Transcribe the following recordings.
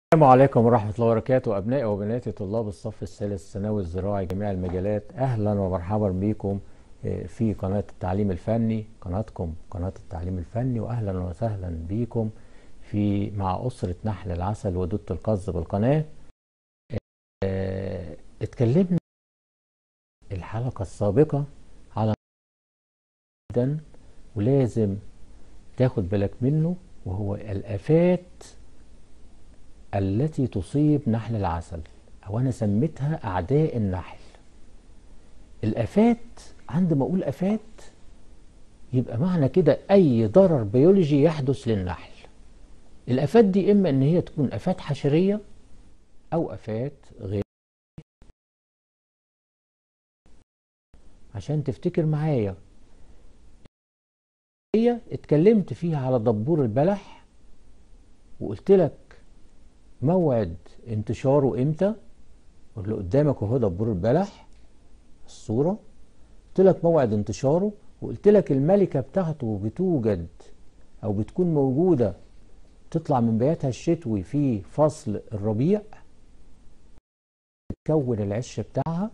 السلام عليكم ورحمة الله وبركاته أبنائي وبناتي طلاب الصف الثالث الثانوي الزراعي جميع المجالات أهلا ومرحبا بكم في قناة التعليم الفني قناتكم قناة التعليم الفني وأهلا وسهلا بكم في مع أسرة نحل العسل ودودة القز بالقناة اتكلمنا الحلقة السابقة على جدا ولازم تاخد بالك منه وهو الآفات التي تصيب نحل العسل أو أنا سميتها أعداء النحل الآفات عندما أقول آفات يبقى معنى كده أي ضرر بيولوجي يحدث للنحل الآفات دي إما إن هي تكون آفات حشرية أو آفات غير عشان تفتكر معايا هي اتكلمت فيها على دبور البلح وقلت لك موعد انتشاره امتى اللي قدامك اهو دبور البلح الصورة قلت لك موعد انتشاره وقلت لك الملكة بتاعته بتوجد او بتكون موجودة تطلع من بياتها الشتوي في فصل الربيع بتكون العش بتاعها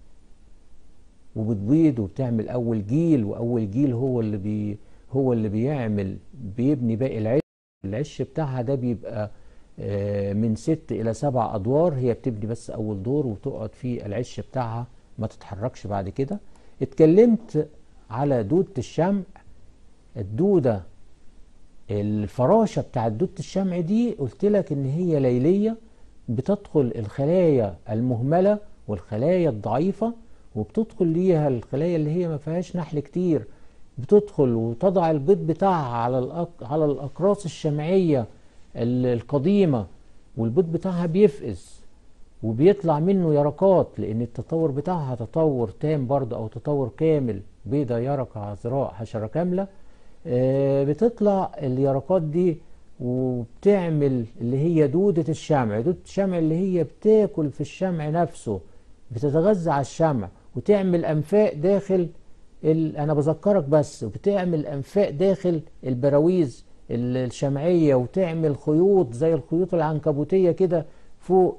وبتبيض وبتعمل اول جيل واول جيل هو اللي بي هو اللي بيعمل بيبني باقي العش العش بتاعها ده بيبقى من ست إلى سبع أدوار هي بتبني بس أول دور وتقعد في العش بتاعها ما تتحركش بعد كده اتكلمت على دودة الشمع الدودة الفراشة بتاعت دودة الشمع دي قلت لك إن هي ليلية بتدخل الخلايا المهملة والخلايا الضعيفة وبتدخل ليها الخلايا اللي هي ما فيهاش نحل كتير بتدخل وتضع البيض بتاعها على الأق... على الأقراص الشمعية القديمة والبيض بتاعها بيفقس وبيطلع منه يرقات لأن التطور بتاعها تطور تام برضه أو تطور كامل بيضة يرقة عذراء حشرة كاملة بتطلع اليرقات دي وبتعمل اللي هي دودة الشمع دودة الشمع اللي هي بتاكل في الشمع نفسه بتتغذى على الشمع وتعمل أنفاق داخل ال... أنا بذكرك بس بتعمل أنفاق داخل البراويز الشمعية وتعمل خيوط زي الخيوط العنكبوتية كده فوق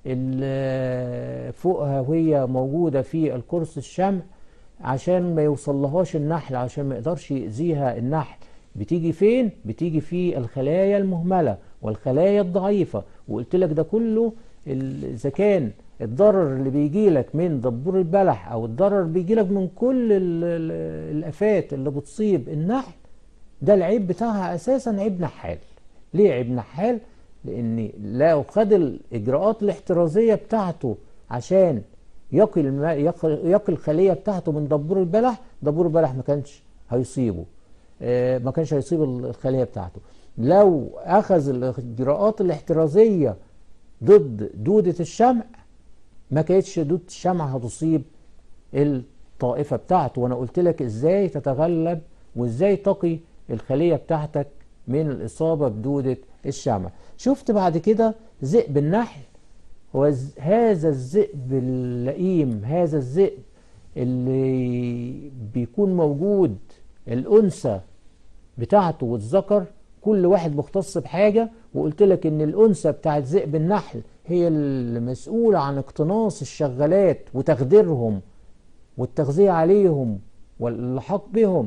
فوقها وهي موجودة في القرص الشمع عشان ما يوصلهاش النحل عشان ما يقدرش يأذيها النحل بتيجي فين؟ بتيجي في الخلايا المهملة والخلايا الضعيفة وقلت لك ده كله إذا كان الضرر اللي بيجي لك من دبور البلح أو الضرر اللي بيجي لك من كل الآفات اللي بتصيب النحل ده العيب بتاعها اساسا عيب نحال ليه عيب نحال لان لو خد الاجراءات الاحترازيه بتاعته عشان يقي الم... يقي الخليه بتاعته من دبور البلح دبور البلح ما كانش هيصيبه آه ما كانش هيصيب الخليه بتاعته لو اخذ الاجراءات الاحترازيه ضد دوده الشمع ما كانتش دوده الشمع هتصيب الطائفه بتاعته وانا قلت لك ازاي تتغلب وازاي تقي الخلية بتاعتك من الإصابة بدودة الشمع شفت بعد كده ذئب النحل هو هذا الذئب اللئيم هذا الذئب اللي بيكون موجود الأنثى بتاعته والذكر كل واحد مختص بحاجة وقلت لك ان الأنثى بتاعت ذئب النحل هي المسؤولة عن اقتناص الشغالات وتخديرهم والتغذية عليهم واللحاق بهم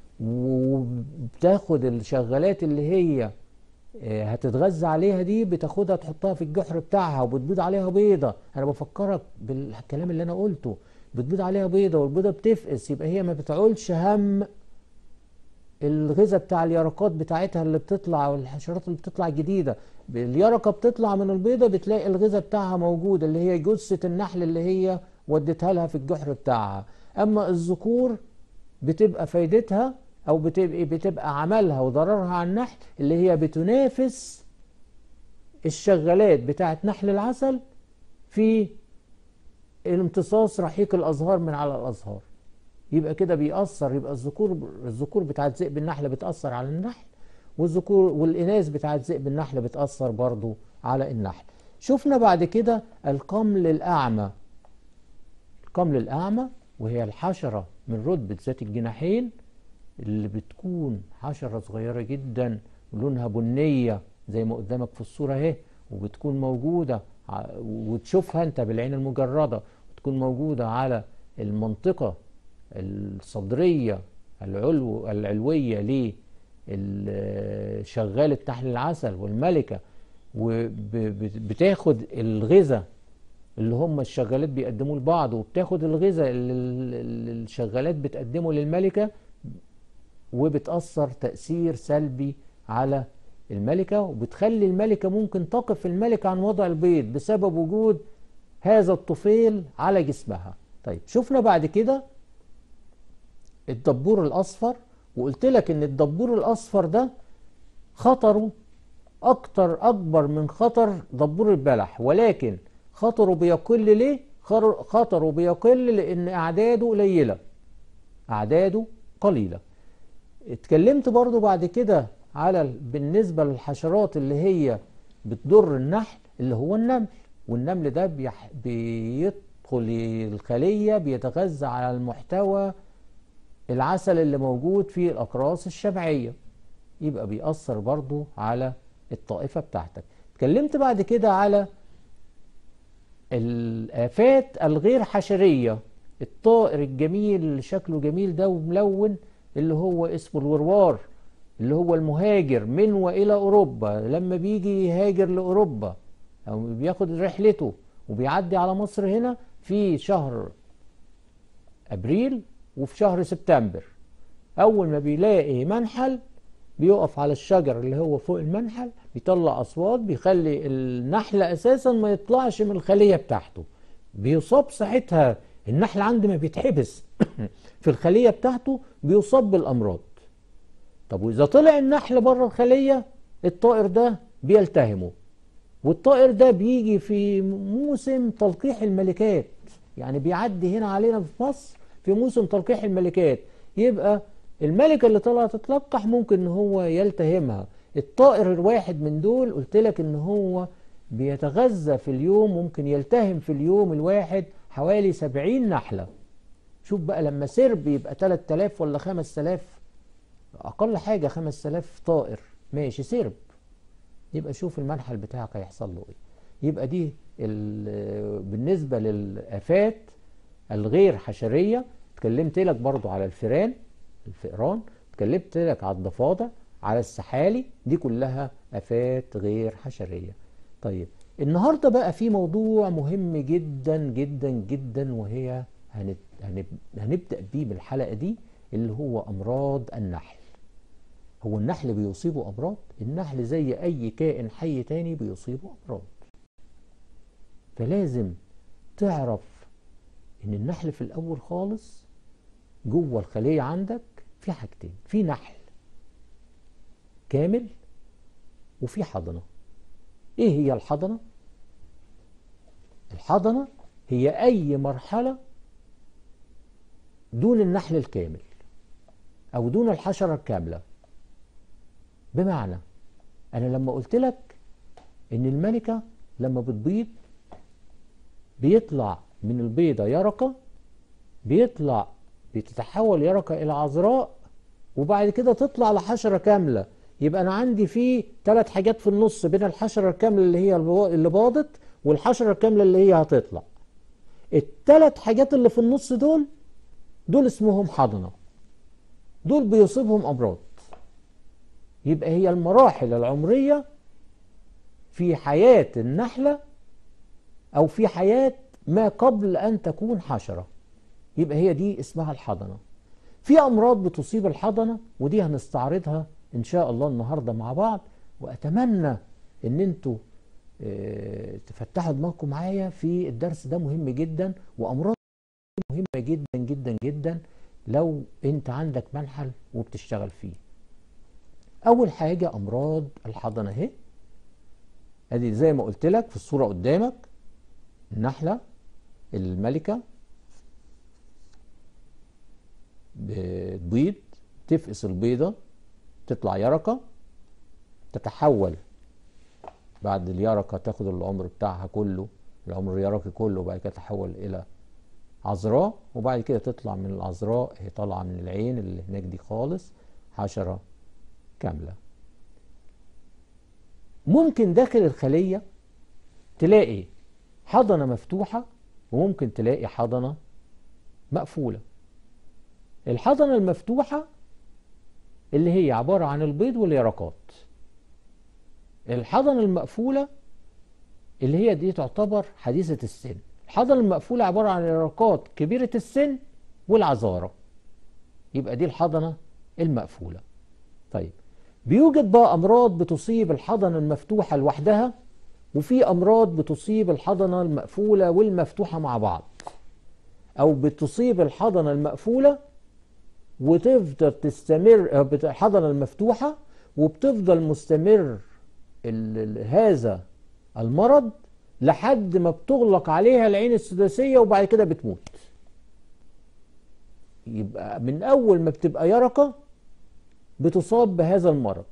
وبتاخد الشغالات اللي هي هتتغذى عليها دي بتاخدها تحطها في الجحر بتاعها وبتبيض عليها بيضة انا بفكرك بالكلام اللي انا قلته بتبيض عليها بيضة والبيضة بتفقس يبقى هي ما بتعولش هم الغذاء بتاع اليرقات بتاعتها اللي بتطلع والحشرات اللي بتطلع جديدة اليرقة بتطلع من البيضة بتلاقي الغذاء بتاعها موجود اللي هي جثة النحل اللي هي وديتها لها في الجحر بتاعها اما الذكور بتبقى فايدتها او بتبقى, بتبقى عملها وضررها على النحل اللي هي بتنافس الشغالات بتاعت نحل العسل في امتصاص رحيق الازهار من على الازهار يبقى كده بيأثر يبقى الذكور الذكور بتاعت ذئب النحل بتأثر على النحل والذكور والإناث بتاعت ذئب النحل بتأثر برضو على النحل شفنا بعد كده القمل الأعمى القمل الأعمى وهي الحشرة من رتبة ذات الجناحين اللي بتكون حشرة صغيرة جدا ولونها بنية زي ما قدامك في الصورة اهي وبتكون موجودة ع- وتشوفها انت بالعين المجردة بتكون موجودة على المنطقة الصدرية العلو العلوية لشغالة نحل العسل والملكة وبتاخد الغذاء اللي هم الشغالات بيقدموه لبعض وبتاخد الغذاء اللي ال- ال- الشغالات بتقدمه للملكة وبتأثر تأثير سلبي على الملكة وبتخلي الملكة ممكن تقف الملكة عن وضع البيض بسبب وجود هذا الطفيل على جسمها طيب شفنا بعد كده الدبور الأصفر وقلت لك إن الدبور الأصفر ده خطره أكتر أكبر من خطر دبور البلح ولكن خطره بيقل ليه؟ خر- خطره بيقل لأن أعداده قليلة أعداده قليلة اتكلمت برضو بعد كده على ال- بالنسبة للحشرات اللي هي بتضر النحل اللي هو النمل والنمل ده بيح بيدخل الخلية بيتغذى على المحتوى العسل اللي موجود في الأقراص الشمعية يبقى بيأثر برضو على الطائفة بتاعتك اتكلمت بعد كده على الآفات الغير حشرية الطائر الجميل اللي شكله جميل ده وملون اللي هو اسمه الوروار اللي هو المهاجر من وإلى أوروبا لما بيجي يهاجر لأوروبا أو بياخد رحلته وبيعدي على مصر هنا في شهر أبريل وفي شهر سبتمبر أول ما بيلاقي منحل بيقف على الشجر اللي هو فوق المنحل بيطلع أصوات بيخلي النحل أساسا ما يطلعش من الخلية بتاعته بيصاب ساعتها النحل عند ما بيتحبس في الخلية بتاعته بيصاب بالأمراض طب وإذا طلع النحل بره الخلية الطائر ده بيلتهمه والطائر ده بيجي في موسم تلقيح الملكات يعني بيعدي هنا علينا في مصر في موسم تلقيح الملكات يبقى الملكة اللي طلعت تتلقح ممكن ان هو يلتهمها الطائر الواحد من دول قلت لك ان هو بيتغذى في اليوم ممكن يلتهم في اليوم الواحد حوالي سبعين نحلة شوف بقى لما سرب يبقى 3000 ولا 5000 اقل حاجة 5000 طائر ماشي سرب يبقى شوف المنحل بتاعك هيحصل له ايه يبقى دي ال- بالنسبة للآفات الغير حشرية اتكلمت لك برضو على الفئران الفئران اتكلمت لك على الضفادع على السحالي دي كلها آفات غير حشرية طيب النهاردة بقى في موضوع مهم جدا جدا جدا وهي هنت هنب هنبدأ بيه بالحلقة دي اللي هو أمراض النحل هو النحل بيصيبه أمراض النحل زي أي كائن حي تاني بيصيبه أمراض فلازم تعرف إن النحل في الأول خالص جوه الخلية عندك في حاجتين في نحل كامل وفي حضنة ايه هي الحضنة الحضنة هي اي مرحلة دون النحل الكامل او دون الحشرة الكاملة بمعنى انا لما قلت لك ان الملكة لما بتبيض بيطلع من البيضة يرقة بيطلع بتتحول يرقة إلى عذراء وبعد كده تطلع لحشرة كاملة يبقى أنا عندي فيه ثلاث حاجات في النص بين الحشرة الكاملة اللي هي البو- اللي باضت والحشرة الكاملة اللي هي هتطلع الثلاث حاجات اللي في النص دول دول اسمهم حضنة دول بيصيبهم أمراض يبقى هي المراحل العمرية في حياة النحلة أو في حياة ما قبل أن تكون حشرة يبقى هي دي اسمها الحضنة في أمراض بتصيب الحضنة ودي هنستعرضها إن شاء الله النهاردة مع بعض وأتمنى إن أنتوا آه، تفتحوا دماغكم معايا في الدرس ده مهم جدا وأمراض مهمة جدا جدا جدا لو أنت عندك منحل وبتشتغل فيه أول حاجة أمراض الحضنة أهي أدي زي ما قلت لك في الصورة قدامك النحلة الملكة بتبيض تفقس البيضة تطلع يرقة تتحول بعد اليرقة تاخد العمر بتاعها كله العمر اليرقي كله وبعد كده تتحول إلى عذراء وبعد كده تطلع من العذراء هي طالعة من العين اللي هناك دي خالص حشرة كاملة ممكن داخل الخلية تلاقي حضنة مفتوحة وممكن تلاقي حضنة مقفولة الحضنة المفتوحة اللي هي عبارة عن البيض واليرقات الحضنة المقفولة اللي هي دي تعتبر حديثة السن الحضنة المقفولة عبارة عن اليرقات كبيرة السن والعذارة يبقى دي الحضنة المقفولة طيب بيوجد بقى أمراض بتصيب الحضنة المفتوحة لوحدها وفي أمراض بتصيب الحضنة المقفولة والمفتوحة مع بعض أو بتصيب الحضنة المقفولة وتفضل تستمر الحضنة المفتوحة وبتفضل مستمر ال- ال- هذا المرض لحد ما بتغلق عليها العين السداسية وبعد كده بتموت يبقى من أول ما بتبقى يرقة بتصاب بهذا المرض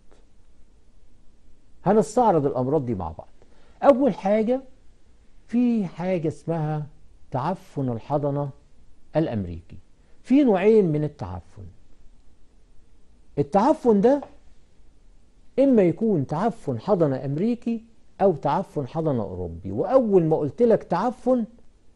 هنستعرض الأمراض دي مع بعض أول حاجة في حاجة اسمها تعفن الحضنة الأمريكي في نوعين من التعفن التعفن ده إما يكون تعفن حضنة أمريكي أو تعفن حضنة أوروبي وأول ما قلت لك تعفن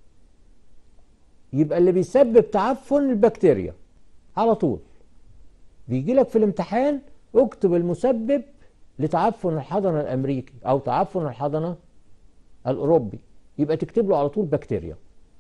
يبقى اللي بيسبب تعفن البكتيريا على طول بيجي لك في الامتحان اكتب المسبب لتعفن الحضنة الأمريكي أو تعفن الحضنة الأوروبي يبقى تكتب له على طول بكتيريا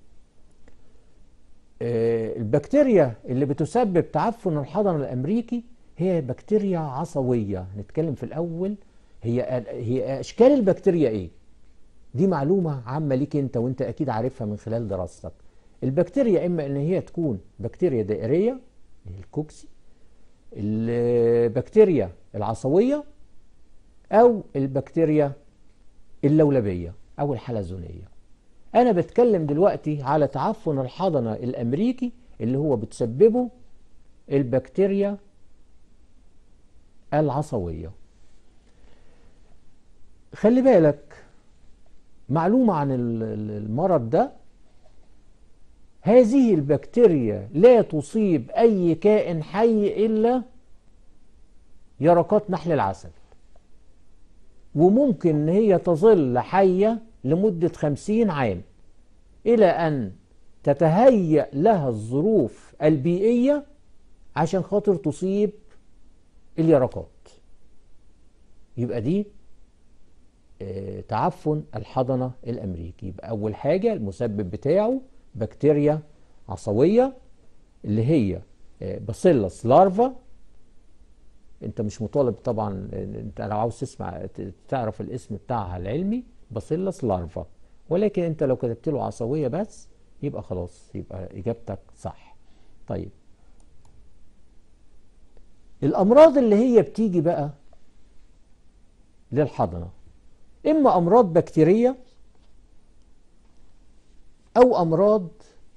آه، البكتيريا اللي بتسبب تعفن الحضن الامريكي هي بكتيريا عصويه نتكلم في الاول هي هي اشكال البكتيريا ايه دي معلومه عامه ليك انت وانت اكيد عارفها من خلال دراستك البكتيريا اما ان هي تكون بكتيريا دائريه اللي هي الكوكسي البكتيريا العصويه او البكتيريا اللولبيه او الحلزونيه انا بتكلم دلوقتي على تعفن الحضنه الامريكي اللي هو بتسببه البكتيريا العصويه خلي بالك معلومه عن ال- ال- المرض ده هذه البكتيريا لا تصيب اي كائن حي الا يرقات نحل العسل وممكن ان هي تظل حيه لمده خمسين عام الى ان تتهيأ لها الظروف البيئيه عشان خاطر تصيب اليرقات يبقى دي آه، تعفن الحضنة الأمريكي يبقى أول حاجة المسبب بتاعه بكتيريا عصوية اللي هي آه، باسيلس لارفا انت مش مطالب طبعا انت لو عاوز تسمع ت- تعرف الاسم بتاعها العلمي باسيلس لارفا ولكن انت لو كتبت له عصوية بس يبقى خلاص يبقى اجابتك صح طيب الامراض اللي هي بتيجي بقى للحضنة اما امراض بكتيرية او امراض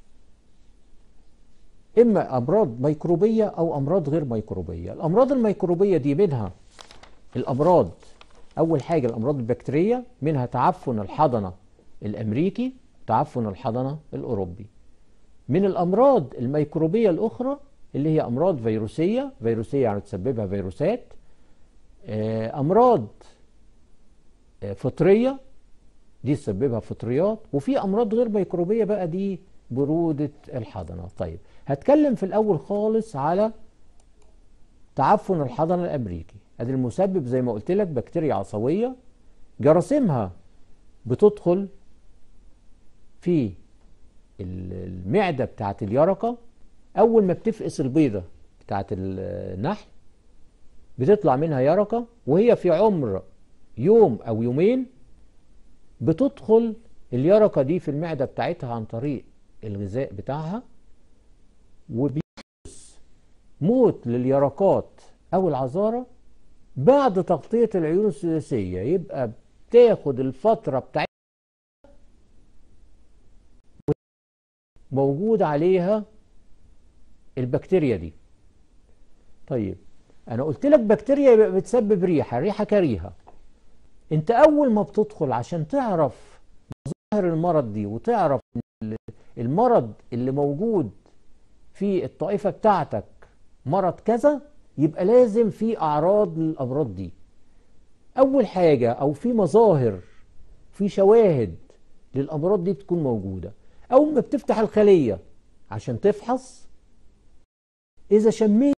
اما امراض ميكروبيه او امراض غير ميكروبيه الامراض الميكروبيه دي منها الامراض اول حاجه الامراض البكتيريه منها تعفن الحضنه الامريكي تعفن الحضنه الاوروبي من الامراض الميكروبيه الاخرى اللي هي امراض فيروسيه فيروسيه يعني تسببها فيروسات آه، امراض آه، فطريه دي تسببها فطريات وفي امراض غير ميكروبيه بقى دي بروده الحضنه طيب هتكلم في الاول خالص على تعفن الحضنه الامريكي ادي المسبب زي ما قلت لك بكتيريا عصويه جراثيمها بتدخل في ال- المعده بتاعت اليرقه اول ما بتفقس البيضه بتاعت النحل بتطلع منها يرقه وهي في عمر يوم او يومين بتدخل اليرقه دي في المعده بتاعتها عن طريق الغذاء بتاعها وبيحدث موت لليرقات او العذاره بعد تغطيه العيون الثلاثيه يبقى بتاخد الفتره بتاعتها موجود عليها البكتيريا دي طيب انا قلت لك بكتيريا يبقى بتسبب ريحه ريحه كريهه انت اول ما بتدخل عشان تعرف مظاهر المرض دي وتعرف إن المرض اللي موجود في الطائفه بتاعتك مرض كذا يبقى لازم في اعراض للامراض دي اول حاجه او في مظاهر في شواهد للامراض دي بتكون موجوده اول ما بتفتح الخليه عشان تفحص اذا شميت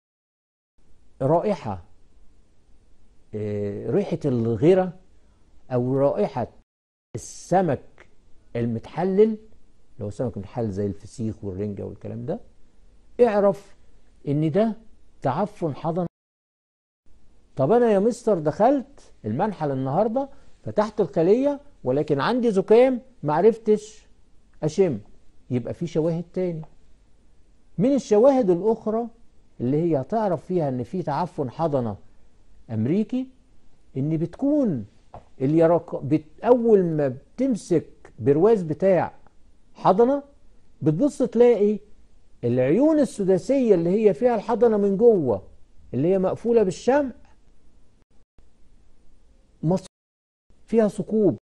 رائحه آه، ريحه الغيره او رائحه السمك المتحلل اللي هو سمك متحلل زي الفسيخ والرنجه والكلام ده اعرف ان ده تعفن حضن طب انا يا مستر دخلت المنحل النهارده فتحت الخليه ولكن عندي زكام معرفتش اشم يبقى في شواهد تاني من الشواهد الاخرى اللي هي هتعرف فيها ان في تعفن حضنه امريكي ان بتكون اليرق بت اول ما بتمسك برواز بتاع حضنه بتبص تلاقي العيون السداسيه اللي هي فيها الحضنه من جوه اللي هي مقفوله بالشمع مص- فيها ثقوب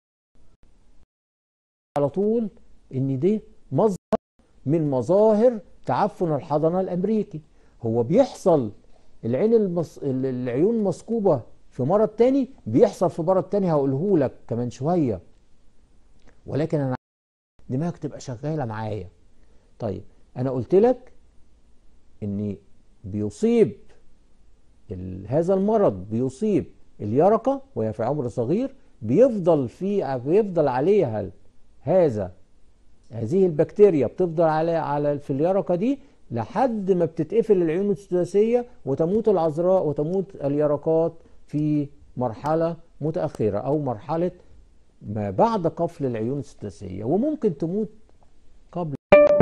على طول ان دي مظهر من مظاهر تعفن الحضنه الامريكي هو بيحصل العين المص... العيون مثقوبه في مرض تاني بيحصل في مرض تاني هقوله لك كمان شويه ولكن انا دماغك تبقى شغاله معايا طيب انا قلت لك ان بيصيب ال- هذا المرض بيصيب اليرقه وهي في عمر صغير بيفضل في بيفضل عليها ال- هذا هذه البكتيريا بتفضل على على في اليرقه دي لحد ما بتتقفل العيون السداسيه وتموت العذراء وتموت اليرقات في مرحله متاخره او مرحله ما بعد قفل العيون السداسيه وممكن تموت قبل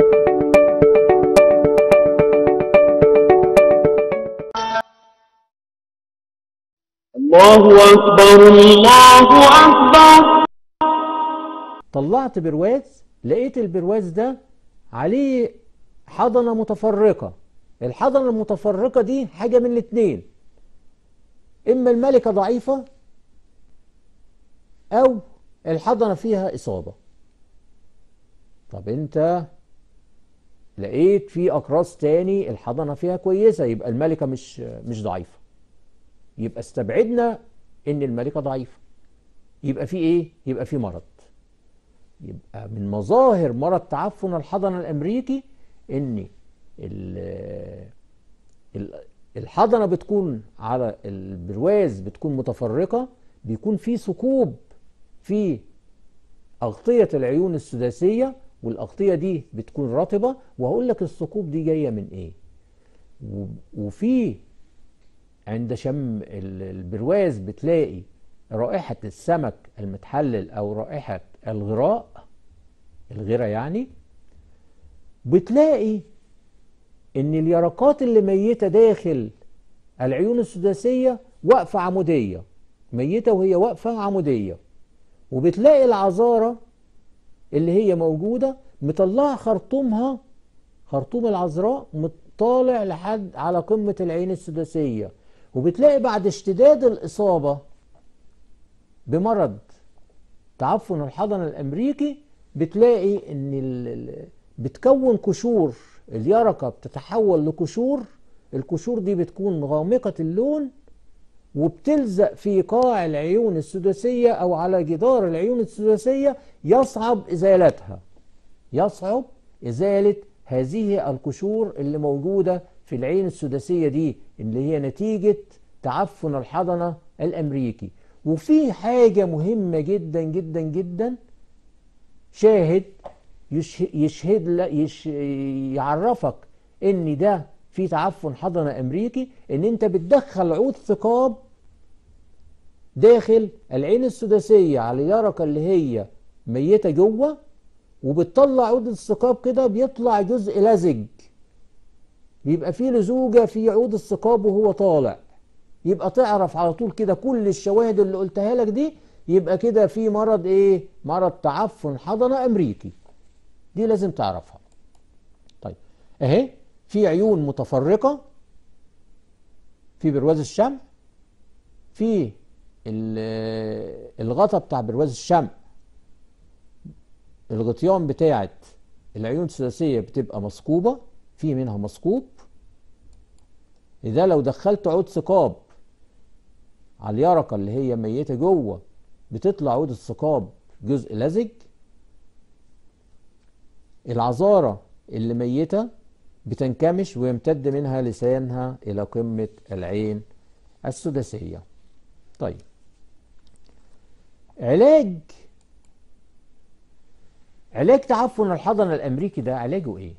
الله أكبر الله أكبر طلعت برواز لقيت البرواز ده عليه حضنة متفرقة الحضنة المتفرقة دي حاجة من الاتنين إما الملكة ضعيفة أو الحضنة فيها إصابة طب أنت لقيت في أقراص تاني الحضنة فيها كويسة يبقى الملكة مش مش ضعيفة يبقى استبعدنا إن الملكة ضعيفة يبقى في إيه؟ يبقى في مرض يبقى من مظاهر مرض تعفن الحضنة الأمريكي إن ال- ال- الحضنة بتكون على البرواز بتكون متفرقة بيكون في ثقوب في أغطية العيون السداسية والأغطية دي بتكون رطبة وهقول لك الثقوب دي جاية من إيه و- وفي عند شم ال- البرواز بتلاقي رائحة السمك المتحلل أو رائحة الغراء الغرة يعني بتلاقي إن اليرقات اللي ميتة داخل العيون السداسية واقفة عمودية ميتة وهي واقفة عمودية وبتلاقي العذارة اللي هي موجودة مطلعة خرطومها خرطوم العذراء طالع لحد على قمة العين السداسية وبتلاقي بعد اشتداد الإصابة بمرض تعفن الحضن الأمريكي بتلاقي إن ال- ال- بتكون قشور اليرقة بتتحول لقشور القشور دي بتكون غامقة اللون وبتلزق في قاع العيون السداسية أو على جدار العيون السداسية يصعب إزالتها يصعب إزالة هذه القشور اللي موجودة في العين السداسية دي اللي هي نتيجة تعفن الحضنة الأمريكي وفي حاجة مهمة جدا جدا جدا شاهد يشه- يشهد لا يش يعرفك ان ده في تعفن حضنة امريكي ان انت بتدخل عود ثقاب داخل العين السداسية على اليرقة اللي هي ميتة جوه وبتطلع عود الثقاب كده بيطلع جزء لزج بيبقى فيه لزوجة في عود الثقاب وهو طالع يبقى تعرف على طول كده كل الشواهد اللي قلتها لك دي يبقى كده في مرض ايه مرض تعفن حضنة امريكي دي لازم تعرفها طيب اهي في عيون متفرقة في برواز الشمع في ال- الغطا بتاع برواز الشمع الغطيان بتاعت العيون الثلاثية بتبقى مثقوبة في منها مثقوب إذا لو دخلت عود ثقاب على اليرقة اللي هي ميتة جوه بتطلع عود الثقاب جزء لزج العذارة اللي ميتة بتنكمش ويمتد منها لسانها إلى قمة العين السداسية طيب علاج علاج تعفن الحضن الأمريكي ده علاجه إيه؟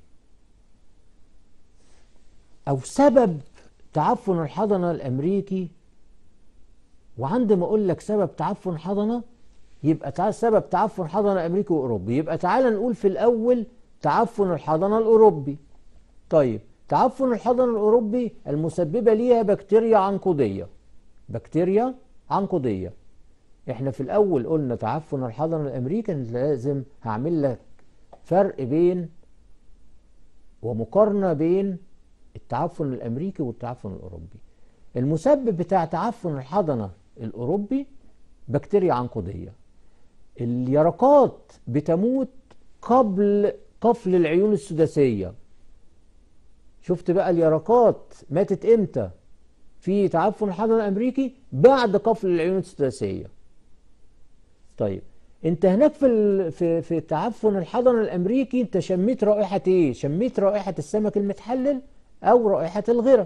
أو سبب تعفن الحضنة الأمريكي وعندما أقول لك سبب تعفن حضنة يبقى تع... سبب تعفن حضنة أمريكي وأوروبي يبقى تعال نقول في الأول تعفن الحضنة الأوروبي طيب تعفن الحضن الأوروبي المسببة ليها بكتيريا عنقودية بكتيريا عنقودية احنا في الأول قلنا تعفن الحضن الأمريكي لازم هعمل لك فرق بين ومقارنة بين التعفن الأمريكي والتعفن الأوروبي المسبب بتاع تعفن الحضنة الأوروبي بكتيريا عنقودية اليرقات بتموت قبل قفل العيون السداسية شفت بقى اليرقات ماتت امتى في تعفن الحضن الامريكي بعد قفل العيون السداسيه طيب انت هناك في ال... في في تعفن الحضن الامريكي انت شميت رائحه ايه شميت رائحه السمك المتحلل او رائحه الغره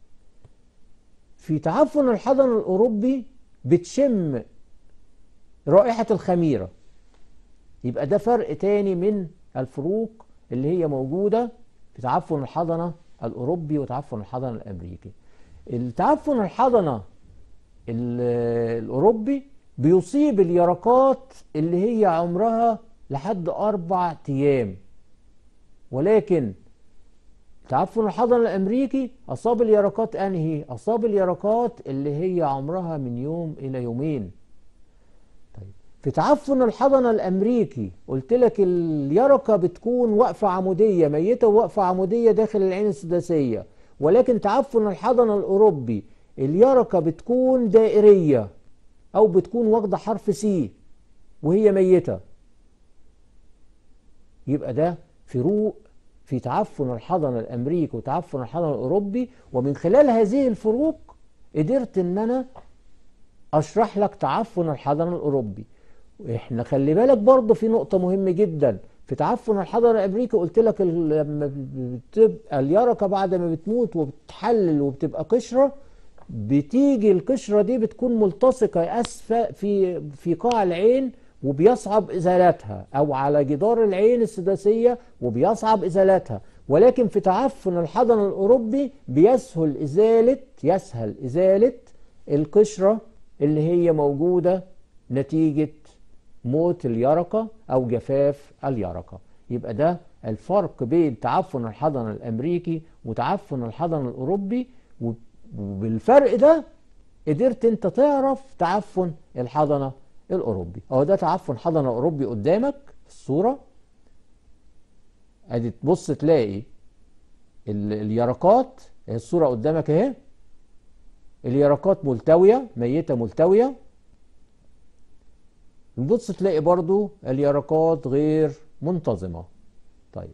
في تعفن الحضن الاوروبي بتشم رائحه الخميره يبقى ده فرق تاني من الفروق اللي هي موجوده في تعفن الحضنه الاوروبي وتعفن الحضنه الامريكي التعفن الحضنه الاوروبي بيصيب اليرقات اللي هي عمرها لحد اربع ايام ولكن تعفن الحضن الامريكي اصاب اليرقات انهي اصاب اليرقات اللي هي عمرها من يوم الى يومين طيب في تعفن الحضن الامريكي قلت لك اليرقه بتكون واقفه عموديه ميته وواقفه عموديه داخل العين السداسيه ولكن تعفن الحضن الاوروبي اليرقه بتكون دائريه او بتكون واخده حرف سي وهي ميته يبقى ده فروق في تعفن الحضن الامريكي وتعفن الحضن الاوروبي ومن خلال هذه الفروق قدرت ان انا اشرح لك تعفن الحضن الاوروبي احنا خلي بالك برضه في نقطه مهمه جدا في تعفن الحضن الامريكي قلت لك لما بتبقى اليرقه بعد ما بتموت وبتحلل وبتبقى قشره بتيجي القشره دي بتكون ملتصقه اسفل في في قاع العين وبيصعب ازالتها او على جدار العين السداسيه وبيصعب ازالتها ولكن في تعفن الحضن الاوروبي بيسهل ازاله يسهل ازاله القشره اللي هي موجوده نتيجه موت اليرقه او جفاف اليرقه يبقى ده الفرق بين تعفن الحضن الامريكي وتعفن الحضن الاوروبي وبالفرق ده قدرت انت تعرف تعفن الحضنه الاوروبي اهو ده تعفن حضنه اوروبي قدامك في الصوره ادي تبص تلاقي اليرقات الصوره قدامك اهي اليرقات ملتويه ميته ملتويه نبص تلاقي برضو اليرقات غير منتظمه طيب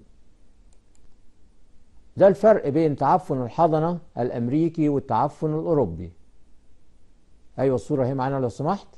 ده الفرق بين تعفن الحضنه الامريكي والتعفن الاوروبي ايوه الصوره اهي معانا لو سمحت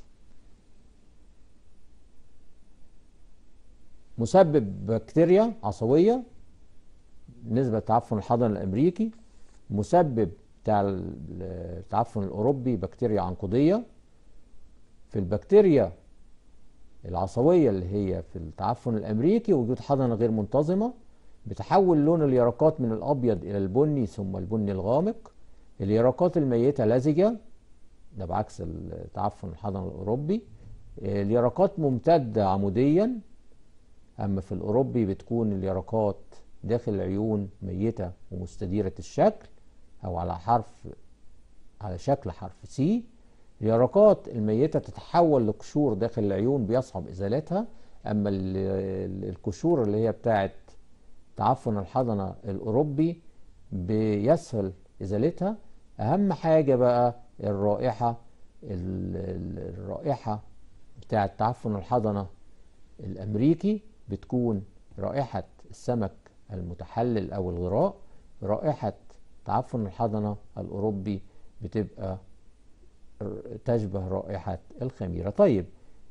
مسبب بكتيريا عصوية نسبة تعفن الحضن الأمريكي مسبب بتاع التعفن الأوروبي بكتيريا عنقودية في البكتيريا العصوية اللي هي في التعفن الأمريكي وجود حضنة غير منتظمة بتحول لون اليرقات من الأبيض إلى البني ثم البني الغامق اليرقات الميتة لزجة ده بعكس التعفن الحضن الأوروبي اليرقات ممتدة عموديا أما في الأوروبي بتكون اليرقات داخل العيون ميتة ومستديرة الشكل أو على حرف على شكل حرف سي اليرقات الميتة تتحول لقشور داخل العيون بيصعب إزالتها أما القشور اللي هي بتاعت تعفن الحضنة الأوروبي بيسهل إزالتها أهم حاجة بقى الرائحة الرائحة بتاعت تعفن الحضنة الأمريكي بتكون رائحة السمك المتحلل أو الغراء رائحة تعفن الحضنة الأوروبي بتبقى تشبه رائحة الخميرة طيب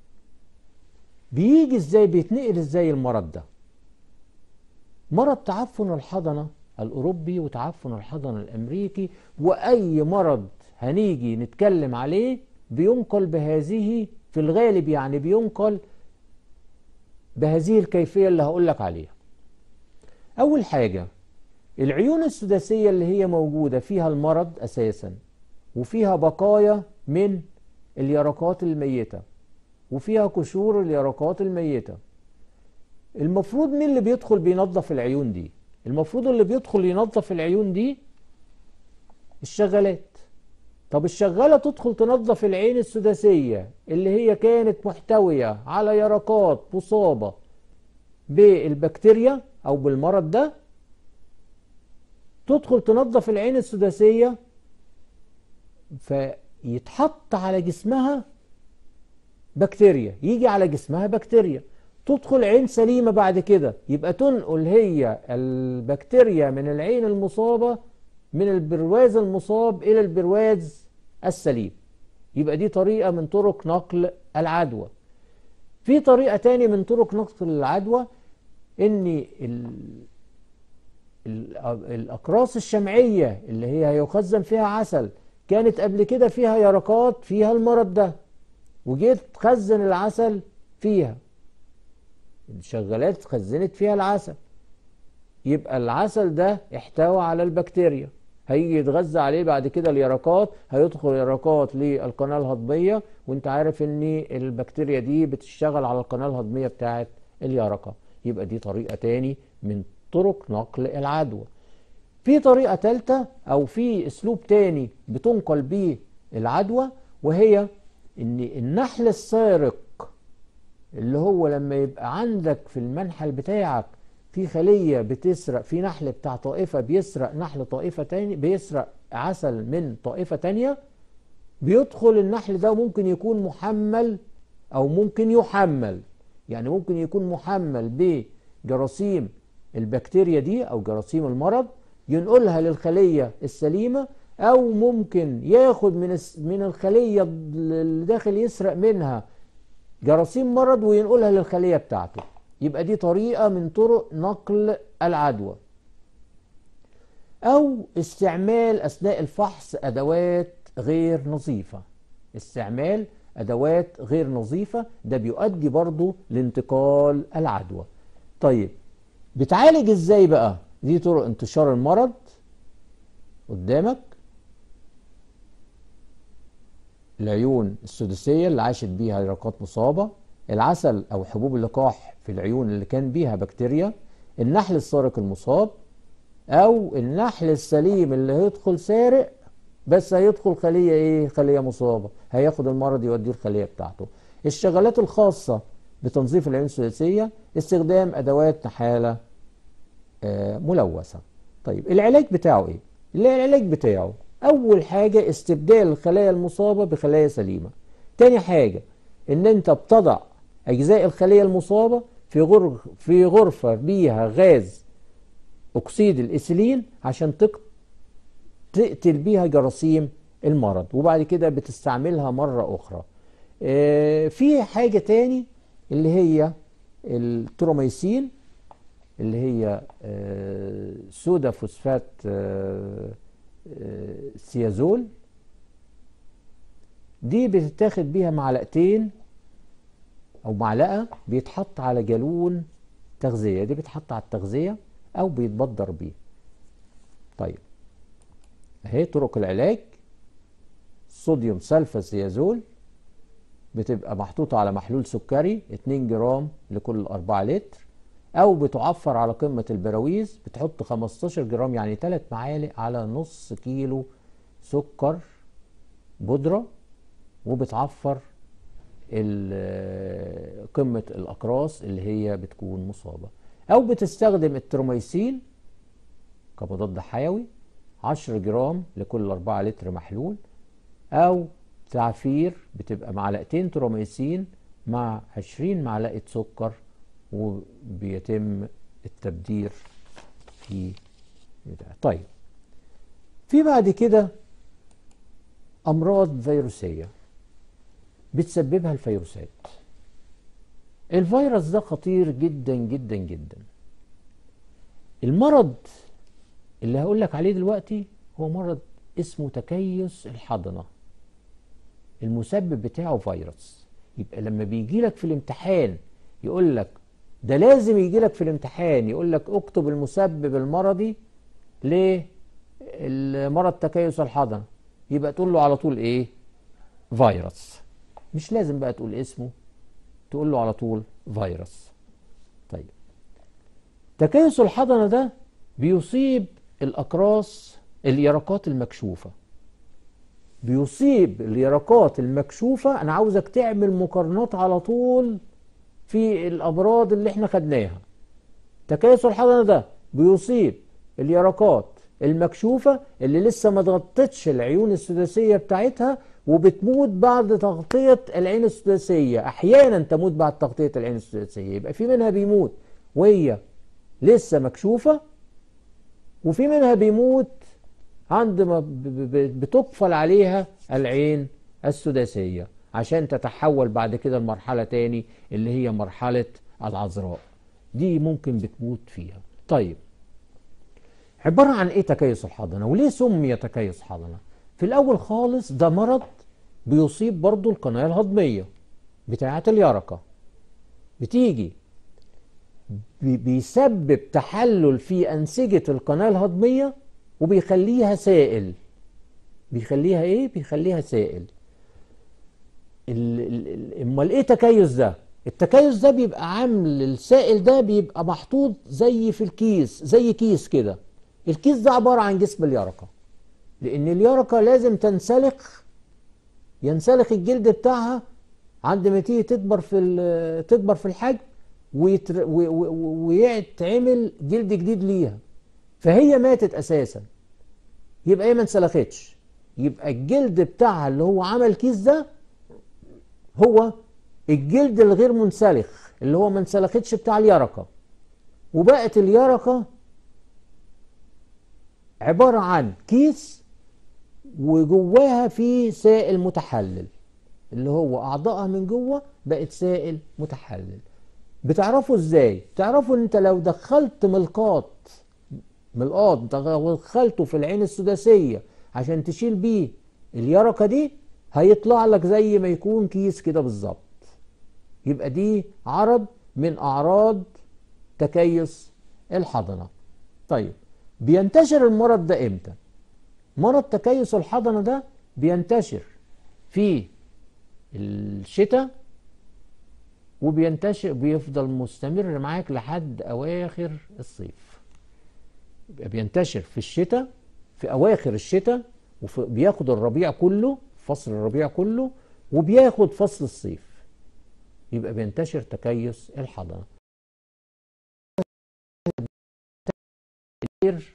بيجي ازاي بيتنقل ازاي المرض ده مرض تعفن الحضنة الأوروبي وتعفن الحضنة الأمريكي وأي مرض هنيجي نتكلم عليه بينقل بهذه في الغالب يعني بينقل بهذه الكيفية اللي هقول لك عليها أول حاجة العيون السداسية اللي هي موجودة فيها المرض أساسا وفيها بقايا من اليرقات الميتة وفيها قشور اليرقات الميتة المفروض مين اللي بيدخل بينظف العيون دي المفروض اللي بيدخل ينظف العيون دي الشغالات طب الشغالة تدخل تنظف العين السداسية اللي هي كانت محتوية على يرقات مصابة بالبكتيريا أو بالمرض ده تدخل تنظف العين السداسية فيتحط على جسمها بكتيريا يجي على جسمها بكتيريا تدخل عين سليمة بعد كده يبقى تنقل هي البكتيريا من العين المصابة من البرواز المصاب إلى البرواز السليم يبقى دي طريقة من طرق نقل العدوى في طريقة تاني من طرق نقل العدوى ان ال... ال... الاقراص الشمعية اللي هي هيخزن فيها عسل كانت قبل كده فيها يرقات فيها المرض ده وجيت تخزن العسل فيها الشغالات خزنت فيها العسل يبقى العسل ده احتوى على البكتيريا هيجي يتغذى عليه بعد كده اليرقات هيدخل يرقات للقناة الهضمية وانت عارف ان البكتيريا دي بتشتغل على القناة الهضمية بتاعت اليرقة يبقى دي طريقة تاني من طرق نقل العدوى في طريقة تالتة او في اسلوب تاني بتنقل بيه العدوى وهي ان النحل السارق اللي هو لما يبقى عندك في المنحل بتاعك في خلية بتسرق في نحل بتاع طائفة بيسرق نحل طائفة تاني بيسرق عسل من طائفة تانية بيدخل النحل ده ممكن يكون محمل أو ممكن يحمل يعني ممكن يكون محمل بجراثيم البكتيريا دي أو جراثيم المرض ينقلها للخلية السليمة أو ممكن ياخد من من الخلية اللي داخل يسرق منها جراثيم مرض وينقلها للخلية بتاعته يبقى دي طريقة من طرق نقل العدوى أو استعمال أثناء الفحص أدوات غير نظيفة استعمال أدوات غير نظيفة ده بيؤدي برضو لانتقال العدوى طيب بتعالج ازاي بقى دي طرق انتشار المرض قدامك العيون السداسية اللي عاشت بيها يرقات مصابة العسل أو حبوب اللقاح في العيون اللي كان بيها بكتيريا النحل السارق المصاب أو النحل السليم اللي هيدخل سارق بس هيدخل خلية إيه؟ خلية مصابة هياخد المرض يوديه الخلية بتاعته الشغلات الخاصة بتنظيف العيون الثلاثية استخدام أدوات نحالة آه ملوثة طيب العلاج بتاعه إيه؟ العلاج بتاعه أول حاجة استبدال الخلايا المصابة بخلايا سليمة تاني حاجة إن أنت بتضع أجزاء الخلية المصابة في غرف في غرفة بيها غاز أكسيد الإيثيلين عشان تق... تقتل بيها جراثيم المرض وبعد كده بتستعملها مرة أخرى آه في حاجة تاني اللي هي التروميسين اللي هي آه سودا فوسفات آه سيازول دي بتتاخد بيها معلقتين او معلقه بيتحط على جالون تغذيه دي بتحط على التغذيه او بيتبدر بيه طيب اهي طرق العلاج صوديوم سلفاسيازول بتبقى محطوطة على محلول سكري 2 جرام لكل 4 لتر او بتعفر على قمة البراويز بتحط 15 جرام يعني 3 معالق على نص كيلو سكر بودرة وبتعفر قمة الأقراص اللي هي بتكون مصابة أو بتستخدم التروميسين كمضاد حيوي 10 جرام لكل 4 لتر محلول أو تعفير بتبقى معلقتين تروميسين مع 20 معلقة سكر وبيتم التبدير في ده. طيب في بعد كده أمراض فيروسية بتسببها الفيروسات الفيروس ده خطير جدا جدا جدا المرض اللي هقول لك عليه دلوقتي هو مرض اسمه تكيس الحضنة المسبب بتاعه فيروس يبقى لما بيجي لك في الامتحان يقول لك ده لازم يجي لك في الامتحان يقول لك اكتب المسبب المرضي لمرض تكيس الحضنة يبقى تقول له على طول ايه فيروس مش لازم بقى تقول اسمه تقول له على طول فيروس طيب تكيس الحضنة ده بيصيب الأقراص اليرقات المكشوفة بيصيب اليرقات المكشوفة أنا عاوزك تعمل مقارنات على طول في الأمراض اللي احنا خدناها تكيس الحضنة ده بيصيب اليرقات المكشوفة اللي لسه ما تغطتش العيون السداسية بتاعتها وبتموت بعد تغطية العين السداسية أحيانا تموت بعد تغطية العين السداسية يبقى في منها بيموت وهي لسه مكشوفة وفي منها بيموت عند ما بتقفل عليها العين السداسية عشان تتحول بعد كده لمرحلة تاني اللي هي مرحلة العذراء دي ممكن بتموت فيها طيب عبارة عن ايه تكيس الحضنة وليه سمي تكيس حضنة في الاول خالص ده مرض بيصيب برضو القناة الهضمية بتاعة اليرقة بتيجي بيسبب تحلل في أنسجة القناة الهضمية وبيخليها سائل بيخليها ايه بيخليها سائل امال ايه تكيس ده التكيس ده بيبقى عامل السائل ده بيبقى محطوط زي في الكيس زي كيس كده الكيس ده عبارة عن جسم اليرقة لان اليرقة لازم تنسلخ ينسلخ الجلد بتاعها عند ما تيجي تكبر في تكبر في الحجم ويتر... ويتعمل جلد جديد ليها فهي ماتت اساسا يبقى هي ما انسلختش يبقى الجلد بتاعها اللي هو عمل كيس ده هو الجلد الغير منسلخ اللي هو ما انسلختش بتاع اليرقة وبقت اليرقة عبارة عن كيس وجواها في سائل متحلل اللي هو أعضائها من جوه بقت سائل متحلل بتعرفوا ازاي تعرفوا ان انت لو دخلت ملقاط ملقاط دخلته في العين السداسية عشان تشيل بيه اليرقة دي هيطلع لك زي ما يكون كيس كده بالظبط يبقى دي عرض من اعراض تكيس الحضنة طيب بينتشر المرض ده امتى مرض تكيس الحضنة ده بينتشر في الشتاء وبينتشر بيفضل مستمر معاك لحد اواخر الصيف يبقى بينتشر في الشتاء في اواخر الشتاء وبياخد الربيع كله فصل الربيع كله وبياخد فصل الصيف يبقى بينتشر تكيس الحضنه غير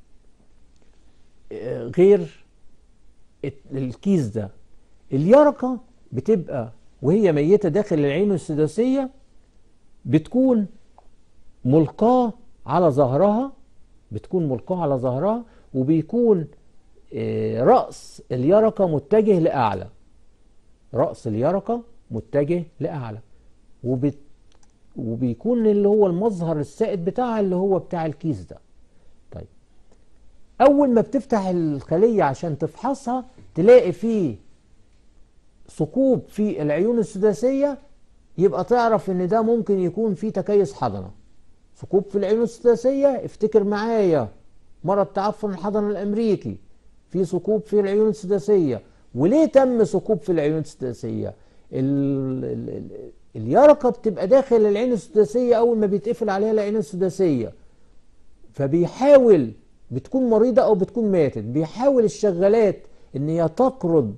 غير الكيس ده اليرقه بتبقى وهي ميتة داخل العين السداسية بتكون ملقاة على ظهرها بتكون ملقاة على ظهرها وبيكون رأس اليرقة متجه لأعلى رأس اليرقة متجه لأعلى وبت وبيكون اللي هو المظهر السائد بتاعها اللي هو بتاع الكيس ده طيب أول ما بتفتح الخلية عشان تفحصها تلاقي فيه ثقوب في العيون السداسية يبقى تعرف ان ده ممكن يكون فيه تكيس حضنة ثقوب في العيون السداسية افتكر معايا مرض تعفن الحضن الامريكي في ثقوب في العيون السداسية وليه تم ثقوب في العيون السداسية ال ال ال اليرقة بتبقى داخل العين السداسية اول ما بيتقفل عليها العين السداسية فبيحاول بتكون مريضة او بتكون ماتت بيحاول الشغالات ان هي تقرض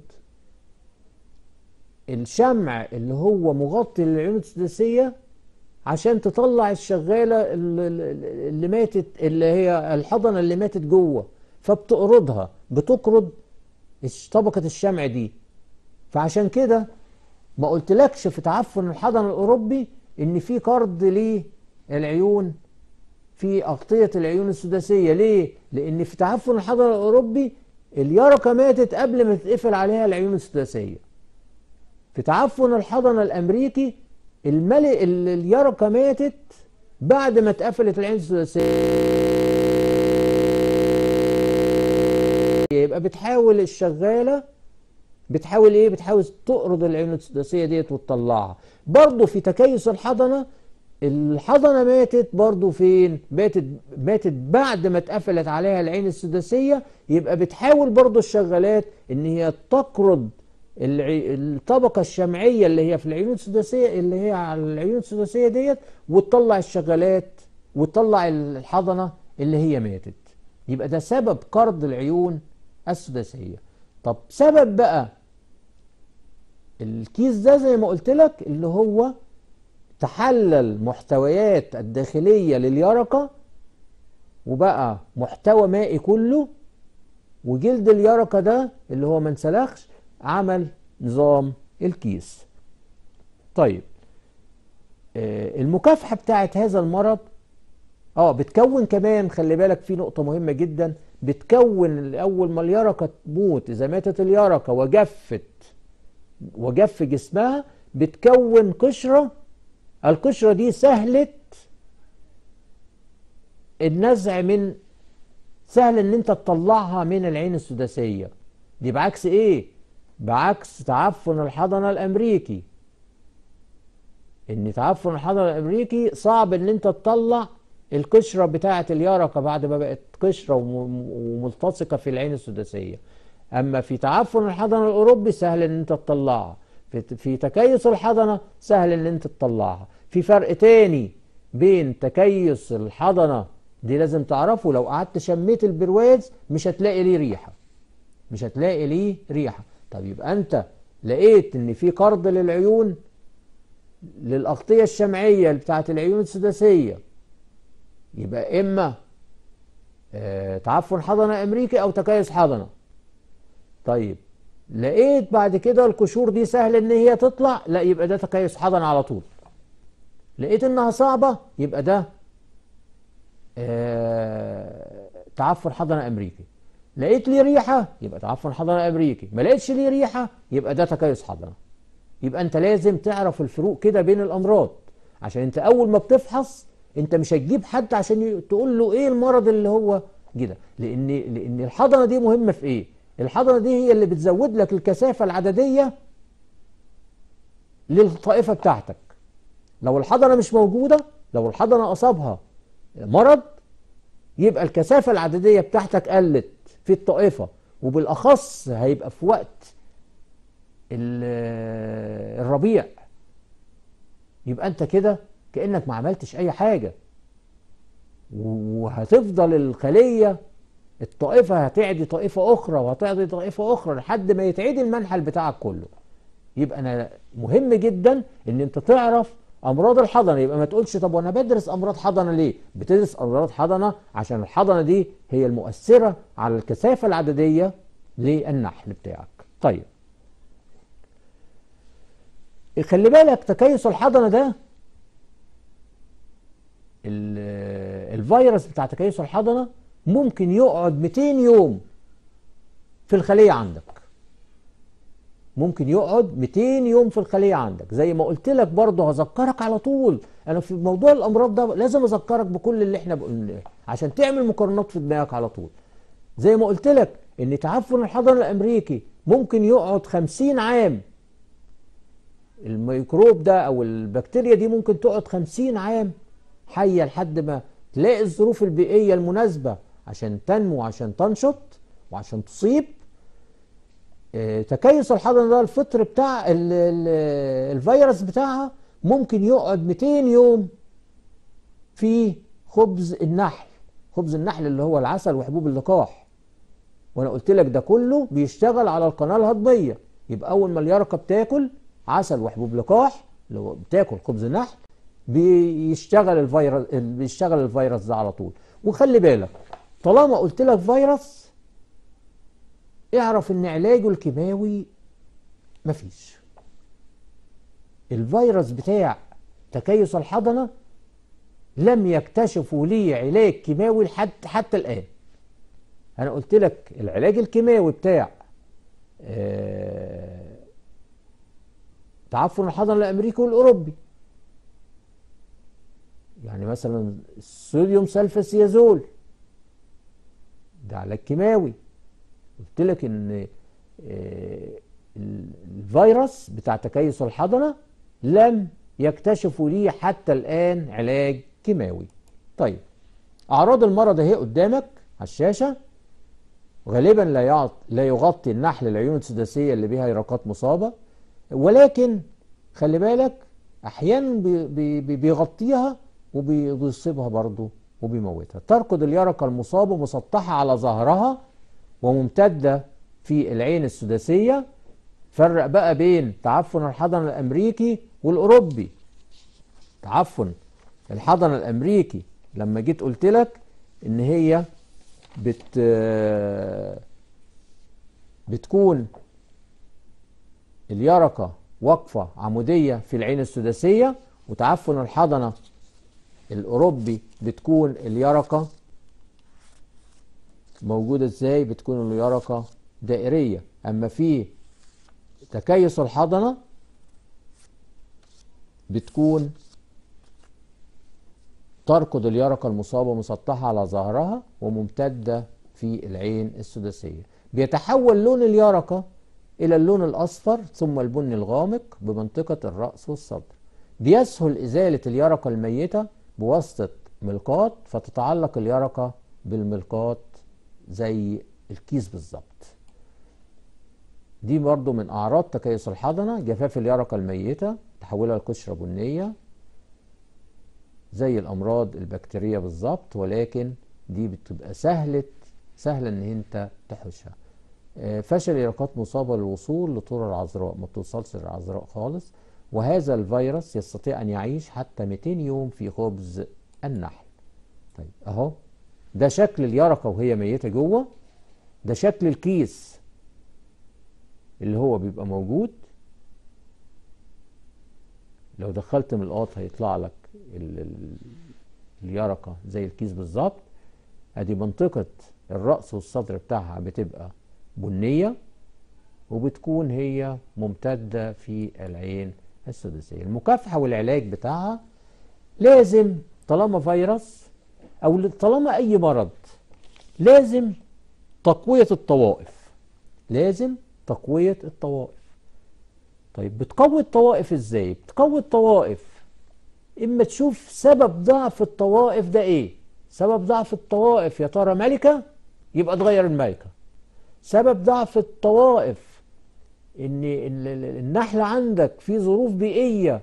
الشمع اللي هو مغطي للعيون السداسية عشان تطلع الشغالة اللي ماتت اللي هي الحضنة اللي ماتت جوه فبتقرضها بتقرض طبقة الشمع دي فعشان كده ما قلتلكش في تعفن الحضن الأوروبي إن في قرض للعيون في أغطية العيون السداسية ليه؟ لأن في تعفن الحضن الأوروبي اليرقة ماتت قبل ما تتقفل عليها العيون السداسية في تعفن الحضن الامريكي الملك ال- اليرقة ماتت بعد ما اتقفلت العين السداسية يبقى بتحاول الشغالة بتحاول ايه بتحاول تقرض العيون السداسية ديت وتطلعها برضه في تكيس الحضنة الحضنة ماتت برضه فين ماتت ماتت بعد ما اتقفلت عليها العين السداسية يبقى بتحاول برضه الشغالات ان هي تقرض العي- الطبقة الشمعية اللي هي في العيون السداسية اللي هي على العيون السداسية ديت وتطلع الشغالات وتطلع الحضنة اللي هي ماتت يبقى ده سبب قرض العيون السداسية طب سبب بقى الكيس ده زي ما قلت لك اللي هو تحلل محتويات الداخلية لليرقة وبقى محتوى مائي كله وجلد اليرقة ده اللي هو ما انسلخش عمل نظام الكيس طيب آه، المكافحة بتاعت هذا المرض اه بتكون كمان خلي بالك في نقطة مهمة جدا بتكون أول ما اليرقة تموت إذا ماتت اليرقة وجفت وجف جسمها بتكون قشرة القشرة دي سهلة النزع من سهل ان انت تطلعها من العين السداسية دي بعكس ايه بعكس تعفن الحضنة الامريكي ان تعفن الحضنة الامريكي صعب ان انت تطلع القشرة بتاعة اليرقة بعد ما بقت قشرة وم- وملتصقة في العين السداسية اما في تعفن الحضنة الاوروبي سهل ان انت تطلعها في في تكيس الحضنة سهل ان انت تطلعها في فرق تاني بين تكيس الحضنة دي لازم تعرفه لو قعدت شميت البرواز مش هتلاقي ليه ريحة مش هتلاقي ليه ريحة طب يبقى انت لقيت ان في قرض للعيون للأغطية الشمعية بتاعت العيون السداسية يبقى إما آه، تعفن حضنة أمريكي أو تكيس حضنة طيب لقيت بعد كده القشور دي سهل ان هي تطلع لا يبقى ده تكيس حضنة على طول لقيت انها صعبة يبقى ده آه تعفن حضنة امريكي لقيت ليه ريحة يبقى تعفن حضنة امريكي ما لقيتش ليه ريحة يبقى ده تكيس حضنة يبقى انت لازم تعرف الفروق كده بين الامراض عشان انت اول ما بتفحص انت مش هتجيب حد عشان ي- تقول له ايه المرض اللي هو كده لان لان الحضنه دي مهمه في ايه الحضنه دي هي اللي بتزود لك الكثافه العدديه للطائفه بتاعتك لو الحضنه مش موجوده لو الحضنه اصابها مرض يبقى الكثافه العدديه بتاعتك قلت في الطائفه وبالاخص هيبقى في وقت ال- الربيع يبقى انت كده كانك ما عملتش اي حاجه وهتفضل الخليه الطائفه هتعدي طائفه اخرى وهتعدي طائفه اخرى لحد ما يتعدي المنحل بتاعك كله يبقى انا مهم جدا ان انت تعرف امراض الحضنه يبقى ما تقولش طب وانا بدرس امراض حضنه ليه بتدرس امراض حضنه عشان الحضنه دي هي المؤثره على الكثافه العدديه للنحل بتاعك طيب خلي بالك تكيس الحضنه ده ال- الفيروس بتاع تكيس الحضنه ممكن يقعد 200 يوم في الخليه عندك ممكن يقعد 200 يوم في الخليه عندك زي ما قلت لك برضه هذكرك على طول انا في موضوع الامراض ده لازم اذكرك بكل اللي احنا قلناه عشان تعمل مقارنات في دماغك على طول زي ما قلت لك ان تعفن الحضن الامريكي ممكن يقعد 50 عام الميكروب ده او البكتيريا دي ممكن تقعد 50 عام حيه لحد ما تلاقي الظروف البيئيه المناسبه عشان تنمو عشان تنشط وعشان تصيب آه، تكيس الحضن ده الفطر بتاع ال- ال- الفيروس بتاعها ممكن يقعد 200 يوم في خبز النحل خبز النحل اللي هو العسل وحبوب اللقاح وانا قلت لك ده كله بيشتغل على القناه الهضميه يبقى اول ما اليرقه بتاكل عسل وحبوب لقاح اللي هو بتاكل خبز النحل بيشتغل الفيروس بيشتغل الفيروس ده على طول وخلي بالك طالما قلت لك فيروس اعرف ان علاجه الكيماوي مفيش الفيروس بتاع تكيس الحضنه لم يكتشفوا ليه علاج كيماوي حتى حتى الان انا قلت لك العلاج الكيماوي بتاع آه، تعفن الحضن الامريكي والاوروبي يعني مثلا الصوديوم سلفاسيازول ده علاج كيماوي قلت لك ان آه، ال- الفيروس بتاع تكيس الحضنة لم يكتشفوا ليه حتى الآن علاج كيماوي طيب أعراض المرض اهي قدامك على الشاشة غالبا لا يعط لا يغطي النحل العيون السداسية اللي بها يرقات مصابة ولكن خلي بالك أحيانا بي- بي- بي- بيغطيها وبيصيبها برضه وبيموتها تركض اليرقة المصابة مسطحة على ظهرها وممتدة في العين السداسية فرق بقى بين تعفن الحضن الأمريكي والأوروبي تعفن الحضن الأمريكي لما جيت قلت لك إن هي بت بتكون اليرقة واقفة عمودية في العين السداسية وتعفن الحضنة الأوروبي بتكون اليرقة موجودة ازاي بتكون اليرقة دائرية أما في تكيس الحضنة بتكون تركض اليرقة المصابة مسطحة على ظهرها وممتدة في العين السداسية بيتحول لون اليرقة إلى اللون الأصفر ثم البني الغامق بمنطقة الرأس والصدر بيسهل إزالة اليرقة الميتة بواسطة ملقاط فتتعلق اليرقة بالملقاط زي الكيس بالظبط دي برضو من أعراض تكيس الحضنة جفاف اليرقة الميتة تحولها لقشرة بنية زي الأمراض البكتيرية بالظبط ولكن دي بتبقى سهلة سهلة إن أنت تحوشها آه، فشل يرقات مصابة للوصول لطور العذراء ما بتوصلش للعذراء خالص وهذا الفيروس يستطيع أن يعيش حتى 200 يوم في خبز النحل طيب أهو ده شكل اليرقة وهي ميتة جوه ده شكل الكيس اللي هو بيبقى موجود لو دخلت ملقاط هيطلع لك ال- ال- اليرقة زي الكيس بالظبط ادي منطقة الرأس والصدر بتاعها بتبقى بنية وبتكون هي ممتدة في العين السداسية المكافحة والعلاج بتاعها لازم طالما فيروس او طالما اي مرض لازم تقوية الطوائف لازم تقوية الطوائف طيب بتقوي الطوائف ازاي بتقوي الطوائف اما تشوف سبب ضعف الطوائف ده ايه سبب ضعف الطوائف يا ترى ملكة يبقى تغير الملكة سبب ضعف الطوائف ان ال- ال- النحل عندك في ظروف بيئية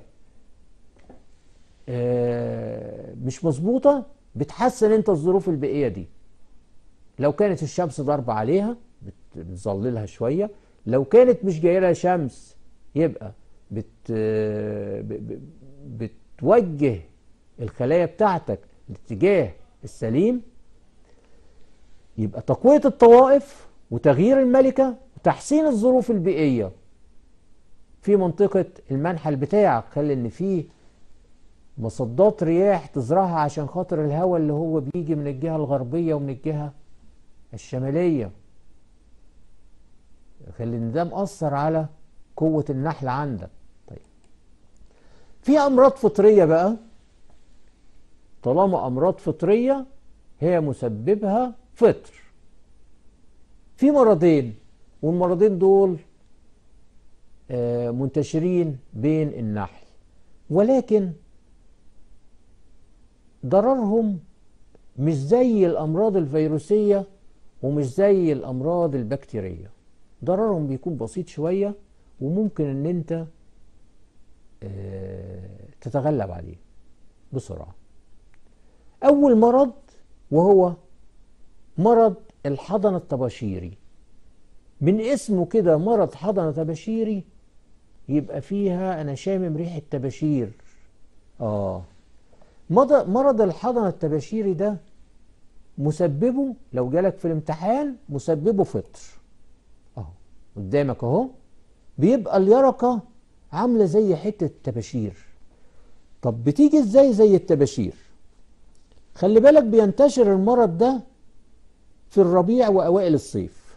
آه، مش مظبوطة بتحسن انت الظروف البيئية دي لو كانت الشمس ضاربة عليها بت- بتظللها شوية لو كانت مش جاية لها شمس يبقى بت ب- ب- بتوجه الخلايا بتاعتك الاتجاه السليم يبقى تقوية الطوائف وتغيير الملكة وتحسين الظروف البيئية في منطقة المنحل بتاعك خلي ان في مصدات رياح تزرعها عشان خاطر الهواء اللي هو بيجي من الجهة الغربية ومن الجهة الشمالية خلي ان ده مأثر على قوة النحل عندك طيب في أمراض فطرية بقى طالما أمراض فطرية هي مسببها فطر في مرضين والمرضين دول آه، منتشرين بين النحل ولكن ضررهم مش زي الأمراض الفيروسية ومش زي الأمراض البكتيرية ضررهم بيكون بسيط شوية وممكن ان انت آه، تتغلب عليه بسرعة أول مرض وهو مرض الحضن الطباشيري من اسمه كده مرض حضن طباشيري يبقى فيها أنا شامم ريحة طباشير آه مرض مرض الحضن الطباشيري ده مسببه لو جالك في الامتحان مسببه فطر اهو قدامك اهو بيبقى اليرقة عاملة زي حتة طباشير طب بتيجي ازاي زي الطباشير خلي بالك بينتشر المرض ده في الربيع وأوائل الصيف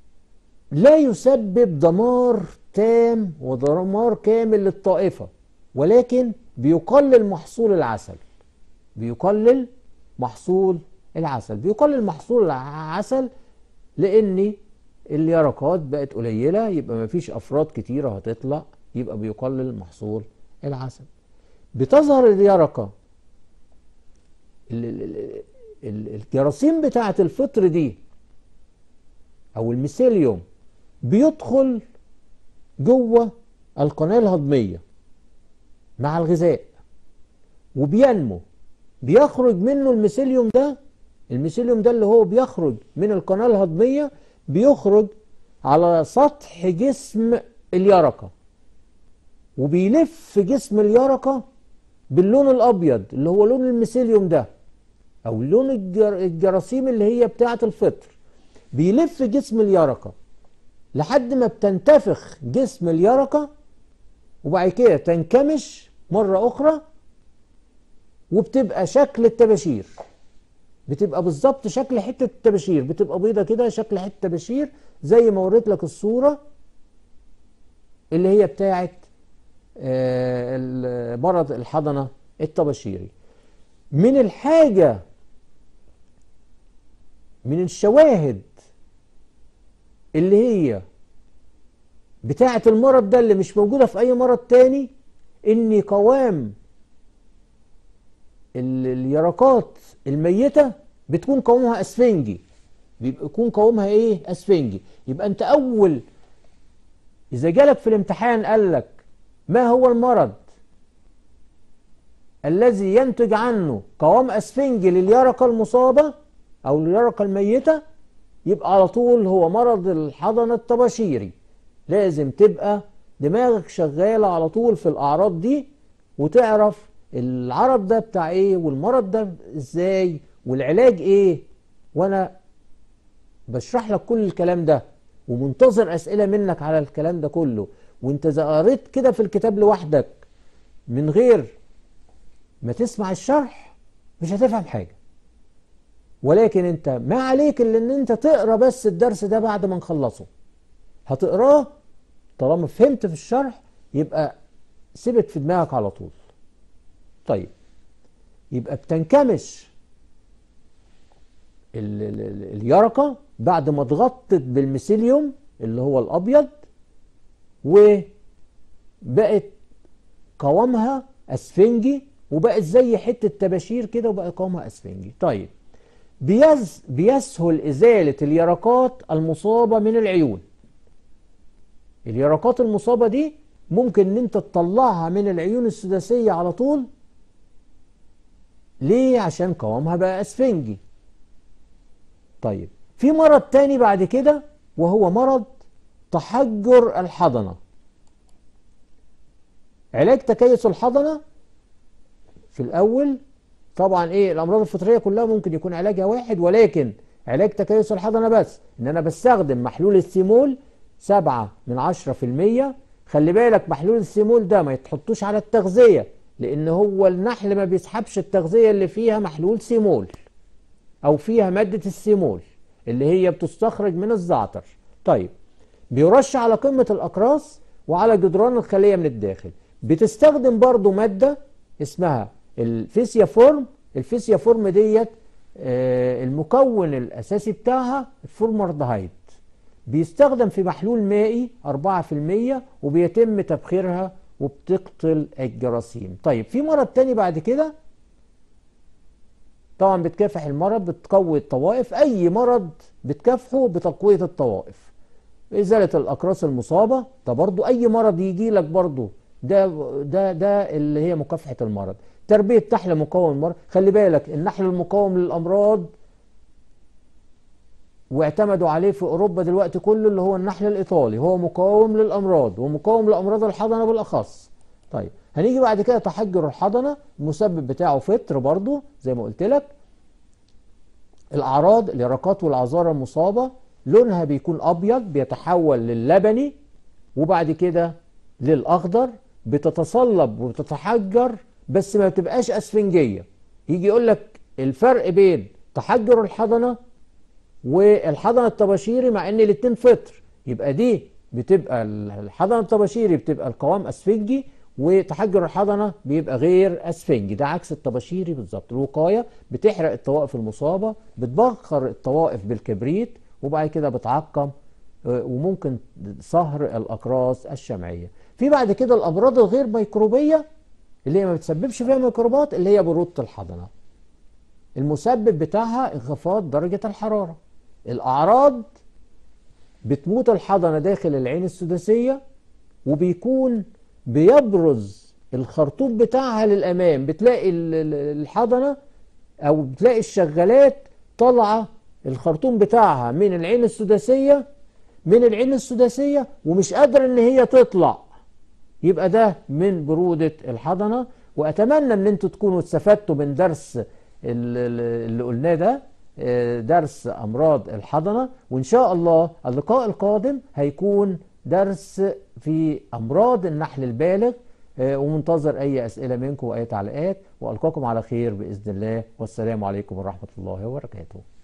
لا يسبب دمار تام ودمار كامل للطائفة ولكن بيقلل محصول العسل بيقلل محصول العسل بيقلل محصول العسل لان اليرقات بقت قليله يبقى مفيش افراد كتيره هتطلع يبقى بيقلل محصول العسل بتظهر اليرقه ال- ال- ال- ال- الجراثيم بتاعه الفطر دي او الميسيليوم بيدخل جوه القناه الهضميه مع الغذاء وبينمو بيخرج منه الميسيليوم ده الميسيليوم ده اللي هو بيخرج من القناة الهضمية بيخرج على سطح جسم اليرقة وبيلف جسم اليرقة باللون الأبيض اللي هو لون الميسيليوم ده أو لون الجر- الجراثيم اللي هي بتاعة الفطر بيلف جسم اليرقة لحد ما بتنتفخ جسم اليرقة وبعد كده تنكمش مرة أخرى وبتبقى شكل الطباشير بتبقى بالظبط شكل حته الطباشير بتبقى بيضه كده شكل حته الطباشير زي ما وريت لك الصوره اللي هي بتاعه آه، ال- مرض الحضنه الطباشيري من الحاجه من الشواهد اللي هي بتاعه المرض ده اللي مش موجوده في اي مرض تاني ان قوام ال- اليرقات الميتة بتكون قوامها اسفنجي بيبقى يكون قوامها ايه اسفنجي يبقى انت اول اذا جالك في الامتحان قال لك ما هو المرض الذي ينتج عنه قوام اسفنجي لليرقة المصابة او اليرقة الميتة يبقى على طول هو مرض الحضن الطباشيري لازم تبقى دماغك شغالة على طول في الأعراض دي وتعرف العرض ده بتاع ايه والمرض ده ازاي والعلاج ايه وانا بشرح لك كل الكلام ده ومنتظر اسئلة منك على الكلام ده كله وانت اذا قريت كده في الكتاب لوحدك من غير ما تسمع الشرح مش هتفهم حاجة ولكن انت ما عليك الا ان انت تقرا بس الدرس ده بعد ما نخلصه هتقراه طالما فهمت في الشرح يبقى ثبت في دماغك على طول طيب يبقى بتنكمش ال- ال- ال- اليرقة بعد ما اتغطت بالميسيليوم اللي هو الأبيض وبقت قوامها أسفنجي وبقت زي حتة طباشير كده وبقى قوامها أسفنجي طيب بيز بيسهل إزالة اليرقات المصابة من العيون اليرقات المصابة دي ممكن ان انت تطلعها من العيون السداسية على طول ليه عشان قوامها بقى اسفنجي طيب في مرض تاني بعد كده وهو مرض تحجر الحضنة علاج تكيس الحضنة في الأول طبعا ايه الأمراض الفطرية كلها ممكن يكون علاجها واحد ولكن علاج تكيس الحضنة بس ان انا بستخدم محلول الثيمول سبعة من عشرة في المية خلي بالك محلول الثيمول ده ما يتحطوش على التغذية لان هو النحل ما بيسحبش التغذية اللي فيها محلول ثيمول او فيها مادة الثيمول اللي هي بتستخرج من الزعتر طيب بيرش على قمة الأقراص وعلى جدران الخلية من الداخل بتستخدم برضو مادة اسمها الفيسيا فورم الفيسيا فورم ديت آه، المكون الأساسي بتاعها الفورمالدهيد بيستخدم في محلول مائي 4% وبيتم تبخيرها وبتقتل الجراثيم طيب في مرض تاني بعد كده طبعا بتكافح المرض بتقوي الطوائف اي مرض بتكافحه بتقوية الطوائف ازالة الاقراص المصابة ده برضو اي مرض يجي لك برضو ده ده ده اللي هي مكافحة المرض تربية نحل مقاوم المرض خلي بالك النحل المقاوم للامراض واعتمدوا عليه في اوروبا دلوقتي كله اللي هو النحل الايطالي هو مقاوم للامراض ومقاوم لامراض الحضنه بالاخص طيب هنيجي بعد كده تحجر الحضنه المسبب بتاعه فطر برضو زي ما قلت لك الاعراض اليرقات والعذاره المصابه لونها بيكون ابيض بيتحول للبني وبعد كده للاخضر بتتصلب وبتتحجر بس ما بتبقاش اسفنجيه يجي يقول لك الفرق بين تحجر الحضنه والحضن الطباشيري مع ان الاتنين فطر يبقى دي بتبقى الحضن الطباشيري بتبقى القوام اسفنجي وتحجر الحضنه بيبقى غير اسفنجي ده عكس الطباشيري بالظبط الوقايه بتحرق الطوائف المصابه بتبخر الطوائف بالكبريت وبعد كده بتعقم آه، وممكن صهر الاقراص الشمعيه في بعد كده الامراض الغير ميكروبيه اللي هي ما بتسببش فيها ميكروبات اللي هي برودة الحضنه المسبب بتاعها انخفاض درجه الحراره الاعراض بتموت الحضنه داخل العين السداسيه وبيكون بيبرز الخرطوم بتاعها للامام بتلاقي ال- ال- الحضنه او بتلاقي الشغالات طالعه الخرطوم بتاعها من العين السداسيه من العين السداسيه ومش قادره ان هي تطلع يبقى ده من برودة الحضنة وأتمنى أن أنتوا تكونوا استفدتوا من درس ال- ال- اللي قلناه ده آه، درس أمراض الحضنة وإن شاء الله اللقاء القادم هيكون درس في أمراض النحل البالغ آه، ومنتظر أي أسئلة منكم وأي تعليقات وألقاكم على خير بإذن الله والسلام عليكم ورحمة الله وبركاته